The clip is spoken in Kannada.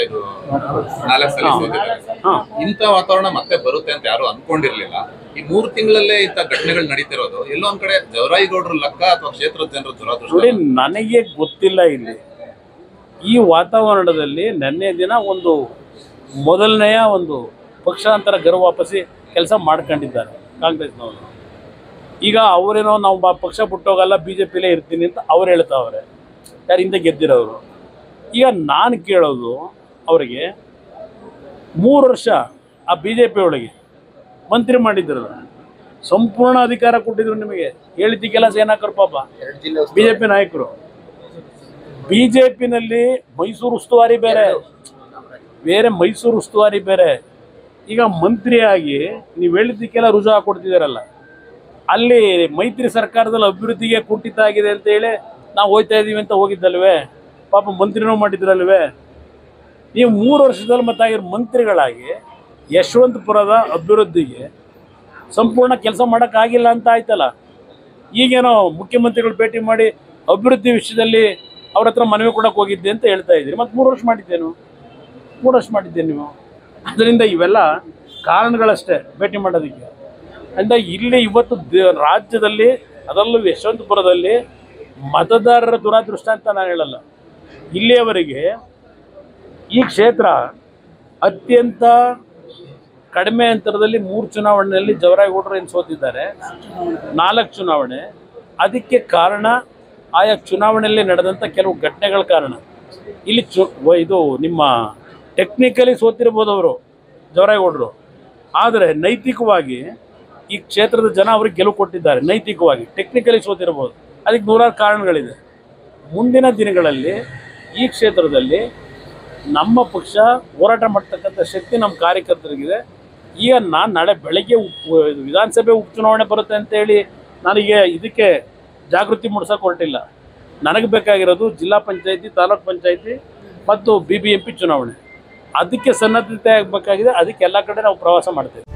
ಇದು ನಾಲ್ಕು ಸಲ ಸೋತಿದ್ದಾರೆ ಹಾ ಇಂಥ ವಾತಾವರಣ ಮತ್ತೆ ಬರುತ್ತೆ ಅಂತ ಯಾರು ಅನ್ಕೊಂಡಿರ್ಲಿಲ್ಲ ಈ ಮೂರು ತಿಂಗಳಲ್ಲೇ ಇಂಥ ಘಟನೆಗಳು ನಡೀತಿರೋದು ಎಲ್ಲೋ ಒಂದ್ ಕಡೆ ಜವರಾಯಿಗೌಡರ ಲೆಕ್ಕ ಅಥವಾ ಕ್ಷೇತ್ರದ ಜನರ ದುರಾದೃಷ್ಟ ನೋಡಿ ನನಗೆ ಗೊತ್ತಿಲ್ಲ ಇಲ್ಲಿ ಈ ವಾತಾವರಣದಲ್ಲಿ ನಿನ್ನೆ ದಿನ ಒಂದು ಮೊದಲನೆಯ ಒಂದು ಪಕ್ಷಾಂತರ ಗರ್ವ ವಾಪಸಿ ಕೆಲಸ ಮಾಡ್ಕೊಂಡಿದ್ದಾರೆ ಕಾಂಗ್ರೆಸ್ನವರು ಈಗ ಅವರೇನೋ ನಾವು ಬಾ ಪಕ್ಷ ಬಿಟ್ಟೋಗಲ್ಲ ಬಿ ಜೆ ಪಿಲೇ ಇರ್ತೀನಿ ಅಂತ ಅವ್ರು ಹೇಳ್ತಾವ್ರೆ ಯಾರು ಹಿಂದೆ ಗೆದ್ದಿರೋರು ಈಗ ನಾನು ಕೇಳೋದು ಅವರಿಗೆ ಮೂರು ವರ್ಷ ಆ ಬಿ ಜೆ ಪಿ ಒಳಗೆ ಮಂತ್ರಿ ಮಾಡಿದ್ರಲ್ಲ ಸಂಪೂರ್ಣ ಅಧಿಕಾರ ಕೊಟ್ಟಿದ್ರು ನಿಮಗೆ ಹೇಳಿದ್ದ ಕೆಲಸ ಏನಾಕರು ಪಾಪ ಬಿಜೆಪಿ ನಾಯಕರು ಬಿಜೆಪಿನಲ್ಲಿ ಮೈಸೂರು ಉಸ್ತುವಾರಿ ಬೇರೆ ಬೇರೆ ಮೈಸೂರು ಉಸ್ತುವಾರಿ ಬೇರೆ ಈಗ ಮಂತ್ರಿಯಾಗಿ ನೀವು ಹೇಳಿದ್ದಕ್ಕೆಲ್ಲ ರುಜು ಹಾಕೊಡ್ತಿದ್ದೀರಲ್ಲ ಅಲ್ಲಿ ಮೈತ್ರಿ ಸರ್ಕಾರದಲ್ಲಿ ಅಭಿವೃದ್ಧಿಗೆ ಕುಂಠಿತ ಆಗಿದೆ ಅಂತ ಹೇಳಿ ನಾವು ಹೋಗ್ತಾ ಇದೀವಿ ಅಂತ ಹೋಗಿದ್ದಲ್ವೇ ಪಾಪ ಮಂತ್ರಿನೂ ಮಾಡಿದ್ರಲ್ವೇ ನೀವು ಮೂರು ವರ್ಷದಲ್ಲಿ ಮತ್ತಾಗಿರೋ ಮಂತ್ರಿಗಳಾಗಿ ಯಶವಂತಪುರದ ಅಭಿವೃದ್ಧಿಗೆ ಸಂಪೂರ್ಣ ಕೆಲಸ ಮಾಡೋಕ್ಕಾಗಿಲ್ಲ ಅಂತ ಆಯ್ತಲ್ಲ ಈಗೇನೋ ಮುಖ್ಯಮಂತ್ರಿಗಳು ಭೇಟಿ ಮಾಡಿ ಅಭಿವೃದ್ಧಿ ವಿಷಯದಲ್ಲಿ ಅವ್ರ ಹತ್ರ ಮನವಿ ಕೊಡಕ್ಕೆ ಹೋಗಿದ್ದೆ ಅಂತ ಹೇಳ್ತಾ ಇದ್ದೀರಿ ಮತ್ತು ಮೂರು ವರ್ಷ ಮಾಡಿದ್ದೇನು ಮೂರು ವರ್ಷ ಮಾಡಿದ್ದೆ ನೀವು ಅದರಿಂದ ಇವೆಲ್ಲ ಕಾರಣಗಳಷ್ಟೇ ಭೇಟಿ ಮಾಡೋದಕ್ಕೆ ಅಂದ ಇಲ್ಲಿ ಇವತ್ತು ದ- ರಾಜ್ಯದಲ್ಲಿ ಅದರಲ್ಲೂ ಯಶವಂತಪುರದಲ್ಲಿ ಮತದಾರರ ದುರಾದೃಷ್ಟ ಅಂತ ನಾನು ಹೇಳಲ್ಲ ಇಲ್ಲಿಯವರೆಗೆ ಈ ಕ್ಷೇತ್ರ ಅತ್ಯಂತ ಕಡಿಮೆ ಅಂತರದಲ್ಲಿ ಮೂರು ಚುನಾವಣೆಯಲ್ಲಿ ಜವರಾಯಗೌಡರು ಏನು ಸೋತಿದ್ದಾರೆ ನಾಲ್ಕು ಚುನಾವಣೆ ಅದಕ್ಕೆ ಕಾರಣ ಆಯಾ ಚುನಾವಣೆಯಲ್ಲಿ ನಡೆದಂಥ ಕೆಲವು ಘಟನೆಗಳ ಕಾರಣ ಇಲ್ಲಿ ಚು ವ- ಇದು ನಿಮ್ಮ ಟೆಕ್ನಿಕಲಿ ಸೋತಿರ್ಬೋದು ಅವರು ಜವರಾಯಗೌಡರು ಆದರೆ ನೈತಿಕವಾಗಿ ಈ ಕ್ಷೇತ್ರದ ಜನ ಅವ್ರಿಗೆ ಗೆಲುವು ಕೊಟ್ಟಿದ್ದಾರೆ ನೈತಿಕವಾಗಿ ಟೆಕ್ನಿಕಲಿ ಸೋತಿರ್ಬೋದು ಅದಕ್ಕೆ ನೂರಾರು ಕಾರಣಗಳಿದೆ ಮುಂದಿನ ದಿನಗಳಲ್ಲಿ ಈ ಕ್ಷೇತ್ರದಲ್ಲಿ ನಮ್ಮ ಪಕ್ಷ ಹೋರಾಟ ಮಾಡ್ತಕ್ಕಂಥ ಶಕ್ತಿ ನಮ್ಮ ಕಾರ್ಯಕರ್ತರಿಗಿದೆ ಈಗ ನಾನು ನಾಳೆ ಬೆಳಗ್ಗೆ ಉಪ್ ಇದು ವಿಧಾನಸಭೆ ಉಪಚುನಾವಣೆ ಬರುತ್ತೆ ಅಂತೇಳಿ ನನಗೆ ಇದಕ್ಕೆ ಜಾಗೃತಿ ಮೂಡಿಸೋಕೆ ಹೊರಟಿಲ್ಲ ನನಗೆ ಬೇಕಾಗಿರೋದು ಜಿಲ್ಲಾ ಪಂಚಾಯತಿ ತಾಲೂಕ್ ಪಂಚಾಯತಿ ಮತ್ತು ಬಿ ಬಿ ಎಂ ಪಿ ಚುನಾವಣೆ ಅದಕ್ಕೆ ಸನ್ನದ್ಧತೆ ಆಗಬೇಕಾಗಿದೆ ಅದಕ್ಕೆ ಎಲ್ಲ ಕಡೆ ನಾವು ಪ್ರವಾಸ ಮಾಡ್ತೇವೆ